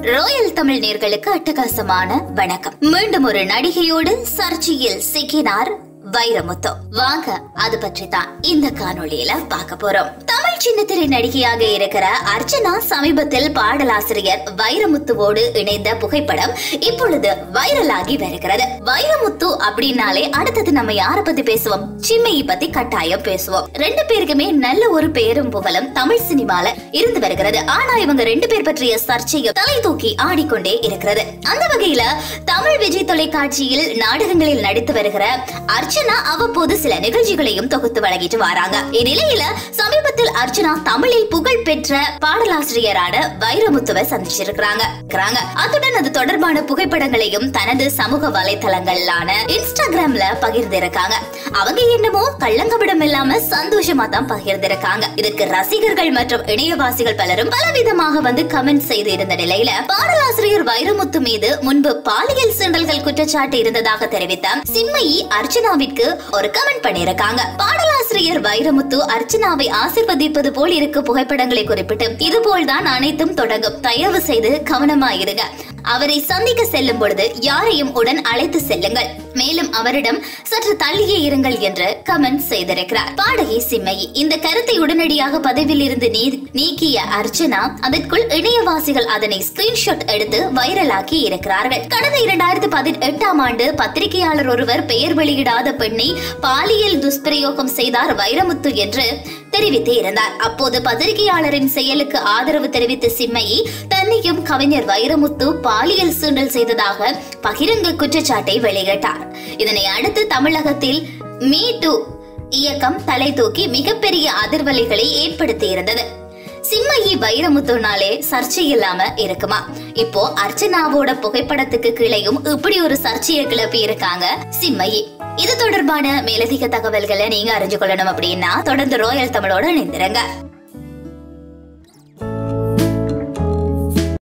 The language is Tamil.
ராயல் தமிழ் நேர்களுக்கு அட்டகாசமான வணக்கம் மீண்டும் ஒரு நடிகையோடு சர்ச்சையில் சிக்கினார் வைரமுத்து வாங்க அது பற்றி தான் இந்த காணொளியில பார்க்க போறோம் தமிழ் சின்னத்திரை நடிகையாக இருக்கிற அர்ச்சனா சமீபத்தில் பாடலாசிரியர் வைரமுத்துவோடு இணைந்த புகைப்படம் இப்பொழுது வைரலாகி வருகிறது வைரமுத்து அப்படின்னாலே அடுத்தது நம்ம யார பத்தி பேசுவோம் சிம்மையை பத்தி கட்டாயம் பேசுவோம் ரெண்டு பேருக்குமே நல்ல ஒரு பேரும் புகழும் தமிழ் சினிமால இருந்து வருகிறது ஆனா இவங்க ரெண்டு பேர் பற்றிய சர்ச்சையும் தலை தூக்கி ஆடிக்கொண்டே இருக்கிறது அந்த வகையில தமிழ் விஜய் தொலைக்காட்சியில் நாடகங்களில் நடித்து வருகிற அர்ச்சனா அவ்வப்போது சில நிகழ்ச்சிகளையும் தொகுத்து வழங்கிட்டு வராங்க இந்நிலையில சமீபத்தில் அர்ச்சனா தமிழில் புகழ் பெற்ற பாடலாசிரியரான வைரமுத்துவை சந்திச்சிருக்கிறாங்க இருக்கிறாங்க. அத்துடன் அது தொடர்பான புகைப்படங்களையும் தனது சமூக வலைத்தளங்களான இன்ஸ்டாகிராம்ல பகிர்ந்திருக்காங்க அவங்க என்னமோ கள்ளங்கபடம் இல்லாம சந்தோஷமா தான் பகிர்ந்திருக்காங்க இதுக்கு ரசிகர்கள் மற்றும் இணையவாசிகள் பலரும் பலவிதமாக வந்து கமெண்ட் செய்து இருந்த நிலையில பாடலாசிரியர் வைரமுத்து மீது முன்பு பாலியல் சீண்டல்கள் குற்றச்சாட்டு இருந்ததாக தெரிவித்த சின்மயி அர்ச்சனாவிற்கு ஒரு கமெண்ட் பண்ணியிருக்காங்க பாடலாசிரியர் வைரமுத்து அர்ச்சனாவை ஆசிர்வதிப்பது போல் இருக்க புகைப்படங்களை குறிப்பிட்டு இது போல்தான் அனைத்தும் தொடங்கும் தயவு செய்து கவனமாயிருங்க அவரை சந்திக்க செல்லும் பொழுது யாரையும் உடன் அழைத்து செல்லுங்கள் மேலும் அவரிடம் சற்று தள்ளியே இருங்கள் என்று கமெண்ட் செய்திருக்கிறார் பாடகி சிம்மையி இந்த கருத்தை உடனடியாக பதவியில் இருந்து நீ- நீக்கிய அர்ச்சனா அதற்குள் இணையவாசிகள் அதனை ஸ்கிரீன்ஷாட் எடுத்து வைரலாக்கி இருக்கிறார்கள் கடந்த இரண்டாயிரத்தி பதினெட்டாம் ஆண்டு பத்திரிகையாளர் ஒருவர் பெயர் வெளியிடாத பெண்ணை பாலியல் துஷ்பிரயோகம் செய்தார் வைரமுத்து என்று தெரிவித்து இருந்தார் அப்போது பத்திரிகையாளரின் செயலுக்கு ஆதரவு தெரிவித்த சிம்மையை தன்னையும் கவிஞர் வைரமுத்து பாலியல் சீண்டல் செய்ததாக பகிரங்க குற்றச்சாட்டை வெளியிட்டார் இதனை அடுத்து தமிழகத்தில் மீ டூ இயக்கம் தலை தூக்கி மிகப்பெரிய அதிர்வலைகளை ஏற்படுத்தி இருந்தது சிம்மையி வைரமுத்துனாலே சர்ச்சை இல்லாம இருக்குமா இப்போ அர்ச்சனாவோட புகைப்படத்துக்கு கீழேயும் இப்படி ஒரு சர்ச்சையை கிளப்பி இருக்காங்க சிம்மையி இது தொடர்பான மேலதிக தகவல்களை நீங்க அறிஞ்சு கொள்ளணும் அப்படின்னா தொடர்ந்து ராயல் தமிழோட இணைந்திருங்க